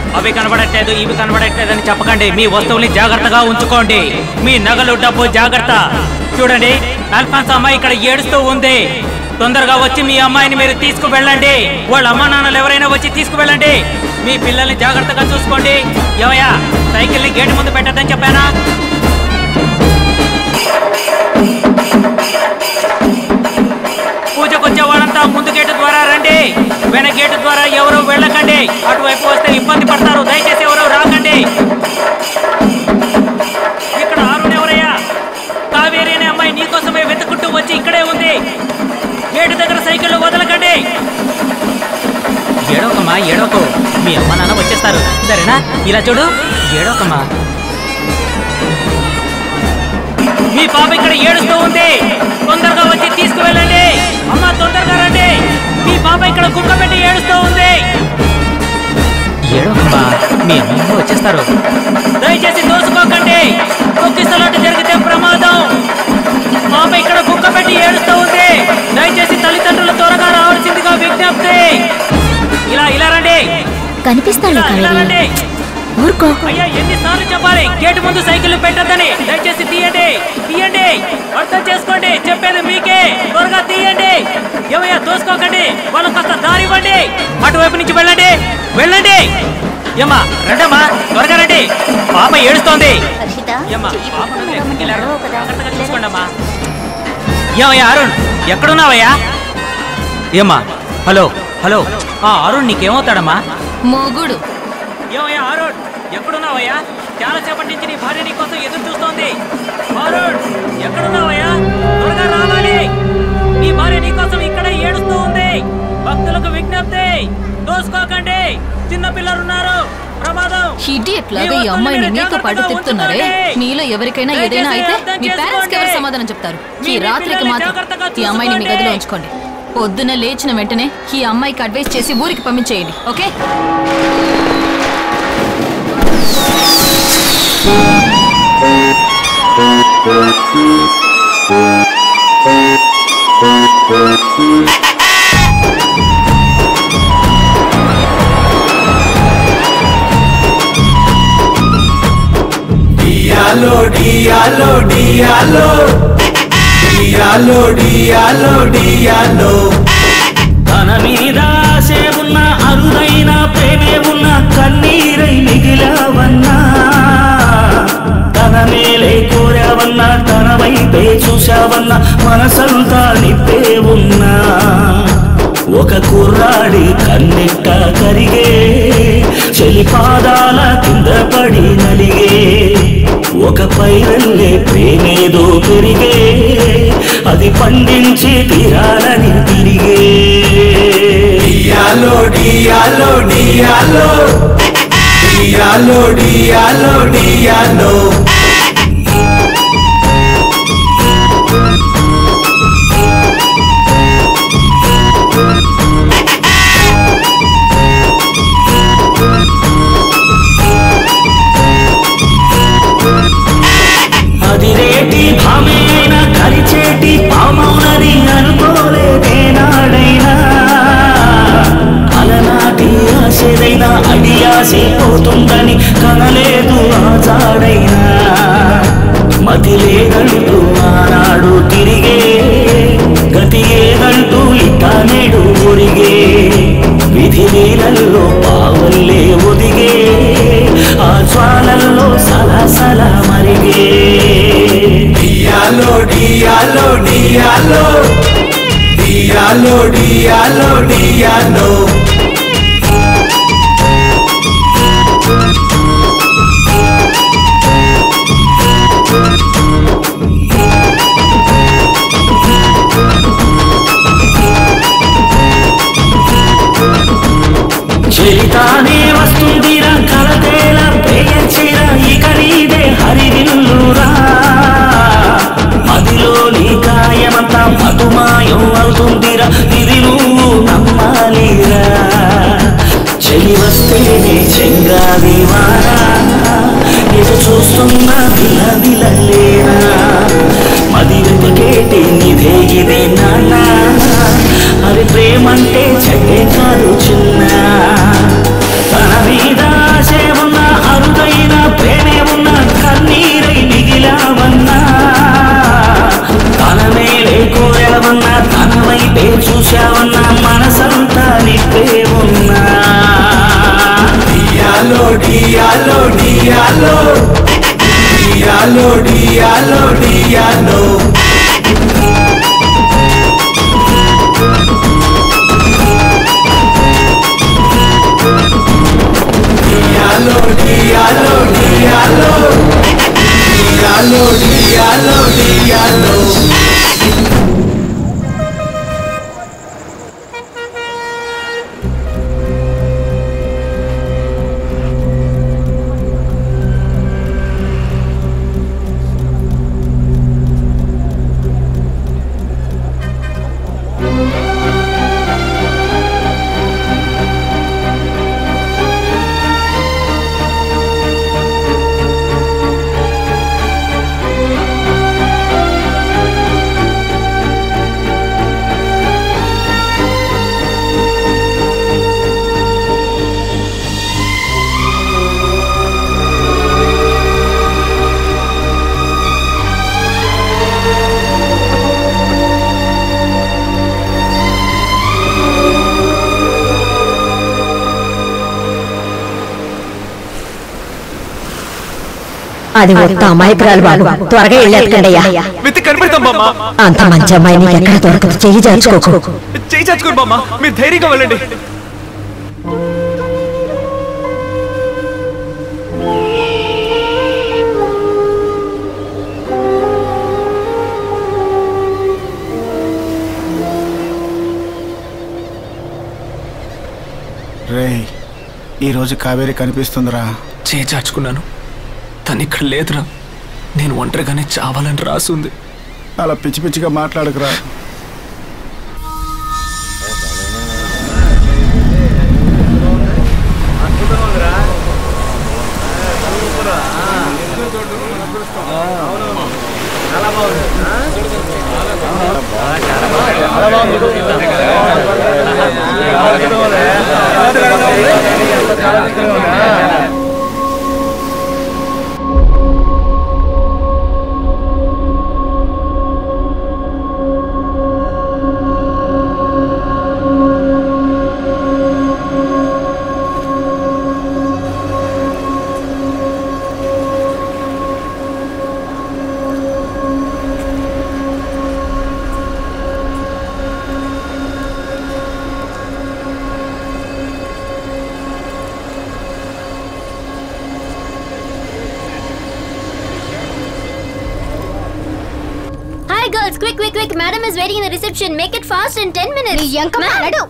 అవి కనబడట్లేదు ఇవి కనబడట్లేదు అని చెప్పకండి మీ వస్తువుల్ని జాగ్రత్తగా ఉంచుకోండి మీ నగలు డబ్బు జాగ్రత్త చూడండి అల్ఫాన్స్ అమ్మాయి ఇక్కడ ఏడుస్తూ ఉంది తొందరగా వచ్చి మీ అమ్మాయిని మీరు తీసుకువెళ్ళండి వాళ్ళ అమ్మా నాన్నలు ఎవరైనా వచ్చి తీసుకువెళ్ళండి మీ పిల్లల్ని జాగ్రత్తగా చూసుకోండి ఏమయ్యా సైకిల్ని గేటు ముందు పెట్టద్దని చెప్పానా పూజకు వచ్చే వాళ్ళంతా ముందు గేటు ద్వారా రండి వెన గేటు ద్వారా ఎవరు వెళ్ళకండి అటువైపు వస్తే ఇబ్బంది పడతారు దయచేసి ఎవరు రాకండి ఇక్కడ ఆరుని ఎవరయ్యా కావేరి అనే అమ్మాయి నీకోసమే వెతుకుంటూ వచ్చి ఇక్కడే ఉంది గేటు దగ్గర సైకిల్ వదలకండి ఏడోకమ్మా ఏడోకు మీ అమ్మ నాన్న వచ్చేస్తారు సరేనా ఇలా చూడు ఏడోకమ్మా మీ పాప ఇక్కడ ఏడుస్తూ ఉంది తొందరగా వచ్చి తీసుకువెళ్ళండి అమ్మ తొందరగా రండి మీ పాప ఇక్కడ కుక్క పెట్టి ఏడుస్తూ ఉంది ఏడోకమ్మా మీ అమ్మ వచ్చేస్తారు దయచేసి దోసుకోకండి తొక్కిసలాట జరిగితే ప్రమాదం పాప ఇక్కడ కుక్క పెట్టి ఏడుస్తూ ఉంది దయచేసి తల్లిదండ్రులు త్వరగా రావాల్సిందిగా విజ్ఞప్తి ఇలా ఇలా రండి కనిపిస్తాడు ఇలా ఇలా రండి ఊరుకో అయ్యా ఎన్నిసార్లు చెప్పాలి గేటు ముందు సైకిల్ పెట్టద్దని దయచేసి తీయండి తీయండి అర్థం చేసుకోండి చెప్పేది మీకే త్వరగా తీయండి ఏమయ్యా దోసుకోకండి వాళ్ళకి కాస్త దారి ఇవ్వండి అటువైపు నుంచి వెళ్ళండి వెళ్ళండి ఏమ్మా రండమ్మా త్వరగా రండి పాప ఏడుస్తోంది హర్షిత ఏమ్మా పాపను వదిలి ఎక్కడికి వెళ్ళారు? జాగ్రత్తగా చూసుకోండి అమ్మా ఏమయ్యా అరుణ్ ఎక్కడున్నావయ్యా ఏమ్మా హలో హలో ఆ అరుణ్ నీకేమవుతాడమ్మా మొగుడు ఏమయ్యా అరుణ్ ఎక్కడున్నావయ్యా చాలా సేపటి నుంచి నీ భార్య నీ కోసం ఎదురు చూస్తోంది అరుణ్ ఎక్కడున్నావయ్యా త్వరగా రావాలి నీ భార్య నీ కోసం ఇక్కడే ఏడుస్తూ ఉంది భక్తులకు విజ్ఞప్తి దోసుకోకండి చిన్న పిల్లలున్నారు ప్రమాదం ఇడియట్ లాగా ఈ అమ్మాయిని నీతో పాటు తిప్పుతున్నారే మీలో ఎవరికైనా ఏదైనా అయితే మీ పేరెంట్స్ కి ఎవరు సమాధానం చెప్తారు ఈ రాత్రికి మాత్రం ఈ అమ్మాయిని మీ గదిలో ఉంచుకోండి పొద్దున లేచిన వెంటనే ఈ అమ్మాయికి అడ్వైస్ చేసి ఊరికి పంపించేయండి ఓకే డియాలో డియాలో డియాలో డియాలో డియాలో డియాలో తన మీద ఆశే ఉన్న అరుదైన ప్రేమే ఉన్న కన్నీరై మిగిలావన్నా తన మేలే కోరావన్నా తన వైపే చూశావన్నా మనసంతా నిప్పే ఉన్నా ఒక కుర్రాడి కన్నెట్ట కరిగే చెలి పాదాల కింద పడి నలిగే ఒక పైరల్లే ప్రేమేదో పెరిగే అది పండించి తీరాలని తిరిగే డియాలో డియాలో డియాలో డియాలో డియాలో డియాలో అది రేటి భామేన కరిచేటి పామౌనది అనుకోలేదేనాడైనా అలనాటి ఆశదైనా అడి ఆశపోతుందని కనలేదు ఆజాడైనా మతి లేదంటూ ఆనాడు తిరిగే గతి ఏదంటూ ఇట్ట నేడు ఒరిగే విధి నీళ్ళల్లో పావల్లే ఒదిగే ఆ జ్వాలల్లో సలసల మరిగే డియాలో డియాలో డియాలో డియాలో డియాలో డియాలో చెలితానే వస్తుందిరా కలతేల పేయచిరా ఇక నీదే హరివిల్లురా మదిలో నీ కాయమంతా మధుమాయం అవుతుందిరా ఇది నువ్వు నమ్మాలిరా చెలి వస్తేనే చెంగాది వారా ఎటు చూస్తున్నా విల విలలేరా మది వెతికేటి నిధే ఇదే నాన్న అరే ప్రేమంటే చెడ్డే కాదు చిన్న తన మీద ఆశ డియాలో డియాలో డియాలో డియాలో డియాలో డియాలో డియాలో డియాలో డియాలో డియాలో డియాలో అది ఒక్క అమాయకురాలు బాబు త్వరగా వెళ్ళేట్టుకండి అయ్యా వెతికి కనిపెడతాం బామ్మ అంత మంచి అమ్మాయి నీకు ఎక్కడ దొరకదు చెయ్యి జార్చుకోకు చేయి చచ్చుకోండి బామ్మ మీరు ధైర్యంగా వెళ్ళండి రే ఈరోజు కావేరి కనిపిస్తుందిరా చేయి చాచుకున్నాను తను ఇక్కడ లేదురా నేను ఒంటరిగానే చావాలని రాసుంది అలా పిచ్చి పిచ్చిగా మాట్లాడకురా Hi girls, quick, quick, quick. Madam is waiting in the reception. Make it fast in 10 minutes. Ma'am.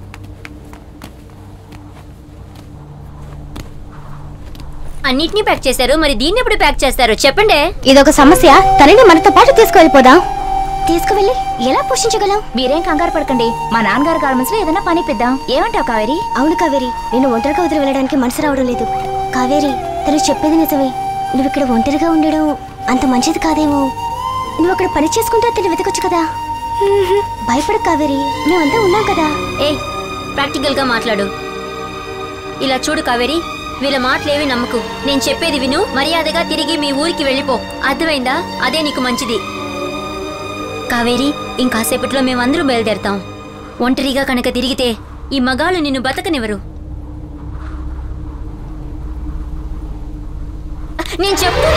అన్నిటినీ ప్యాక్ చేశారు మరి దీన్ని ఎప్పుడు ప్యాక్ చేస్తారు చెప్పండి ఇదొక సమస్య తనని మనతో పాటు తీసుకువెళ్ళిపోదాం తీసుకువెళ్ళి ఎలా పోషించగలం మీరేం కంగారు పడకండి మా నాన్నగారు గార్మెంట్స్ లో ఏదైనా పనిపిద్దాం ఏమంటావు కావేరి అవును కావేరి నేను ఒంటరిగా వదిలి వెళ్ళడానికి మనసు రావడం లేదు కావేరి తను చెప్పేది నిజమే నువ్వు ఇక్కడ ఒంటరిగా ఉండడం అంత మంచిది కాదేమో నువ్వు అక్కడ పని చేసుకుంటే అతను వెతకొచ్చు కదా భయపడ కావేరి మేమంతా ఉన్నాం కదా ఏ ప్రాక్టికల్ గా మాట్లాడు ఇలా చూడు కావేరి వీళ్ళ మాటలేవి నమ్మకు నేను చెప్పేది విను మర్యాదగా తిరిగి మీ ఊరికి వెళ్ళిపో అర్థమైందా అదే నీకు మంచిది కావేరి ఇంకాసేపట్లో మేమందరూ బయలుదేరతాం ఒంటరిగా కనుక తిరిగితే ఈ మగాళ్ళు నిన్ను బతకనివ్వరు నేను చెప్తూనే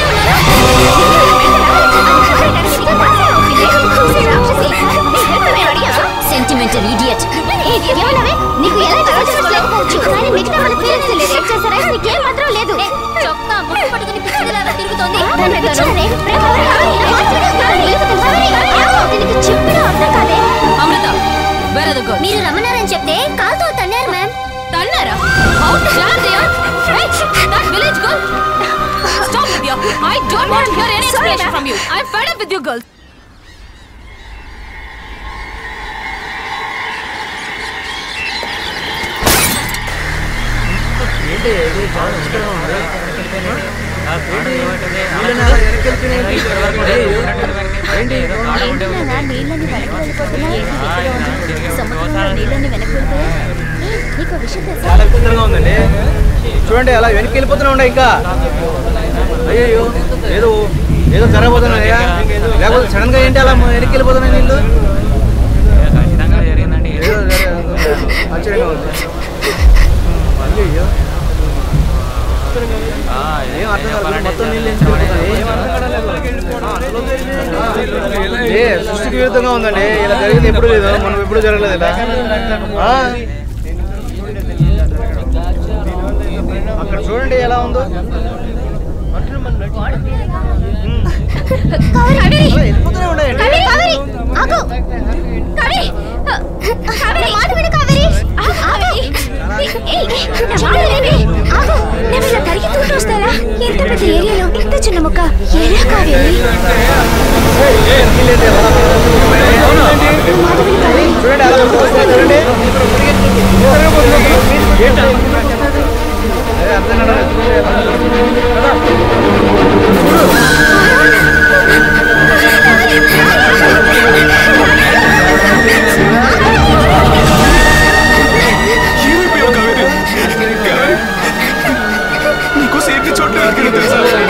సెంటిమెంటల్ ఇడియట్ నీకు ఎలా లేకపోవచ్చు కానీ మిగతా మన ఫీలింగ్స్ రిలేట్ చేశారా నీకేం మాత్రం లేదు చొక్కా ముట్టు పట్టుకుని పిచ్చిదిలాగా తిరుగుతోంది దాన్ని పిచ్చారే ప్రేమ దీనికి చెప్పిన అర్థం కాదే Amrutha where are the girls మీరు రమ్మన్నారని చెప్తే కాల్తో తన్నారు మ్యామ్ తన్నారా how dare they are that village girl stop with you I don't want to hear any explanation from you I am fed up with you girls సముద్రంలో నీళ్ళని వెనక్కి వెళ్ళిపోయాయి నీకు విషయం తెలుసా చాలా విచిత్రంగా ఉందండి చూడండి అలా వెనక్కి వెళ్ళిపోతూనే ఉండే ఇంకా అయ్యో ఏదో ఏదో జరగబోతున్నాయా లేకపోతే సడన్ గా ఏంటి అలా వెనక్కి వెళ్ళిపోతున్నాయి నీళ్ళు ఏదో జరగ- ఆశ్చర్యంగా ఉంది అయ్యో ఏం అర్థం కాదు మొత్తం నీళ్ళు ఎండిపోతున్నాయి. ఏం అర్థం కావట్లేదు. ఏ సృష్టికి విరుద్ధంగా ఉందండి ఇలా జరిగింది ఎప్పుడు లేదు మనం ఎప్పుడు జరగలేదు ఇలా ఆ? అక్కడ చూడండి ఎలా ఉందో కావేరి వెళ్ళిపోతూనే ఉన్నాయండి కావేరి కావేరి ఆగు కావేరి కావేరి మాట విను కావేరి ఆ- ఆగు. ఏయ్, నా మాట వినండి. ఆగు. నేను ఇలా పరిగెత్తుకుంటూ వస్తారా ఎంత పెద్ద ఏరియాలో ఇంత చిన్న ముక్క ఎలా కావేరి చూడండి అలా వస్తున్నాయి చూడండి అదే అర్థం కావట్లేదు. ఏమైపోయావు కావేరి కావేరి నీకోసం ఎన్ని చోట్ల వెతికానో తెలుసా